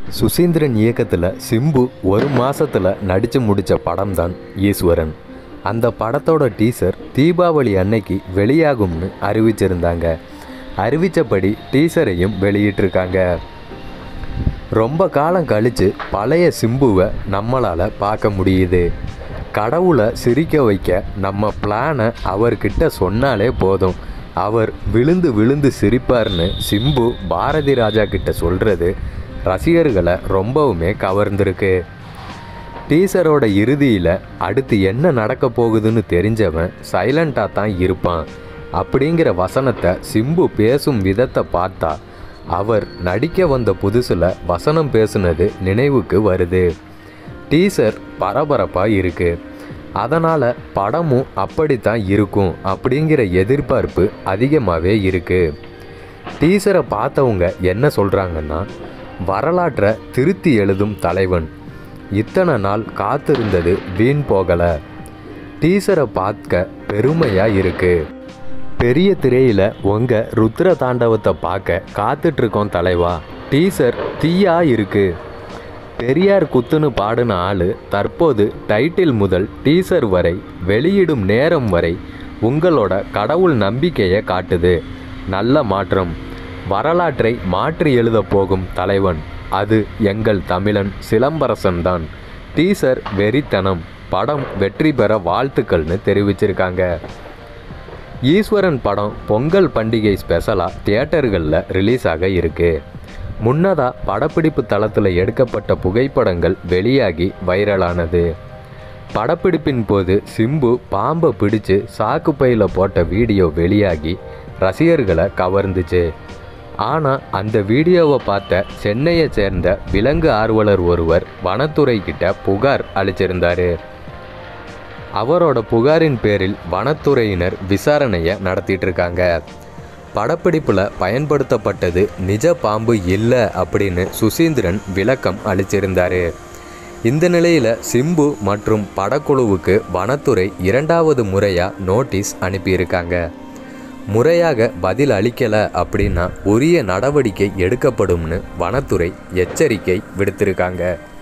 சுசீந்திரன் இயக்கத்தில் சிம்பு ஒரு மாசத்துல நடித்து முடித்த படம் தான் ஈஸ்வரன் அந்த படத்தோட டீசர் தீபாவளி அன்னைக்கு வெளியாகும்னு அறிவிச்சிருந்தாங்க அறிவித்தபடி டீசரையும் வெளியிட்டிருக்காங்க ரொம்ப காலம் கழித்து பழைய சிம்புவை நம்மளால் பார்க்க முடியுது கடவுளை சிரிக்க வைக்க நம்ம பிளானை அவர்கிட்ட சொன்னாலே போதும் அவர் விழுந்து விழுந்து சிரிப்பார்னு சிம்பு பாரதி ராஜா கிட்ட சொல்கிறது ரசிகர்களை ரொம்பவுமே கவர்ந்திருக்கு டீசரோட இறுதியில் அடுத்து என்ன நடக்க போகுதுன்னு தெரிஞ்சவன் சைலண்ட்டாக தான் இருப்பான் அப்படிங்கிற வசனத்தை சிம்பு பேசும் விதத்தை பார்த்தா அவர் நடிக்க வந்த புதுசில் வசனம் பேசுனது நினைவுக்கு வருது டீசர் பரபரப்பாக இருக்கு அதனால் படமும் அப்படித்தான் இருக்கும் அப்படிங்கிற எதிர்பார்ப்பு அதிகமாகவே இருக்கு டீசரை பார்த்தவங்க என்ன சொல்கிறாங்கன்னா வரலாற்றை திருத்தி எழுதும் தலைவன் இத்தனை நாள் காத்திருந்தது வீண் போகலை டீசரை பார்க்க பெருமையாக இருக்கு பெரிய திரையில் உங்கள் ருத்ர தாண்டவத்தை பார்க்க காத்துட்ருக்கோம் தலைவா டீசர் தீயா இருக்கு பெரியார் குத்துன்னு பாடின ஆளு தற்போது டைட்டில் முதல் டீசர் வரை வெளியிடும் நேரம் வரை உங்களோட கடவுள் நம்பிக்கையை காட்டுது நல்ல மாற்றம் வரலாற்றை மாற்றி எழுதப் போகும் தலைவன் அது எங்கள் தமிழன் சிலம்பரசன் தான் டீசர் வெறித்தனம் படம் வெற்றி பெற வாழ்த்துக்கள்னு தெரிவிச்சிருக்காங்க ஈஸ்வரன் படம் பொங்கல் பண்டிகை ஸ்பெஷலாக தியேட்டர்களில் ரிலீஸ் ஆக இருக்கு முன்னதாக படப்பிடிப்பு தளத்தில் எடுக்கப்பட்ட புகைப்படங்கள் வெளியாகி வைரலானது படப்பிடிப்பின் போது சிம்பு பாம்பை பிடிச்சு சாக்கு பையில் போட்ட வீடியோ வெளியாகி ரசிகர்களை கவர்ந்துச்சு ஆனால் அந்த வீடியோவை பார்த்த சென்னையை சேர்ந்த விலங்கு ஆர்வலர் ஒருவர் வனத்துறை கிட்ட புகார் அளிச்சிருந்தாரு அவரோட புகாரின் பேரில் வனத்துறையினர் விசாரணையை நடத்திட்டு இருக்காங்க படப்பிடிப்பில் பயன்படுத்தப்பட்டது நிஜ பாம்பு இல்லை அப்படின்னு சுசீந்திரன் விளக்கம் அளிச்சிருந்தாரு இந்த நிலையில் சிம்பு மற்றும் படக்குழுவுக்கு வனத்துறை இரண்டாவது முறையாக நோட்டீஸ் அனுப்பியிருக்காங்க முறையாக பதில் அளிக்கலை அப்படின்னா உரிய நடவடிக்கை எடுக்கப்படும்னு வனத்துறை எச்சரிக்கை விடுத்திருக்காங்க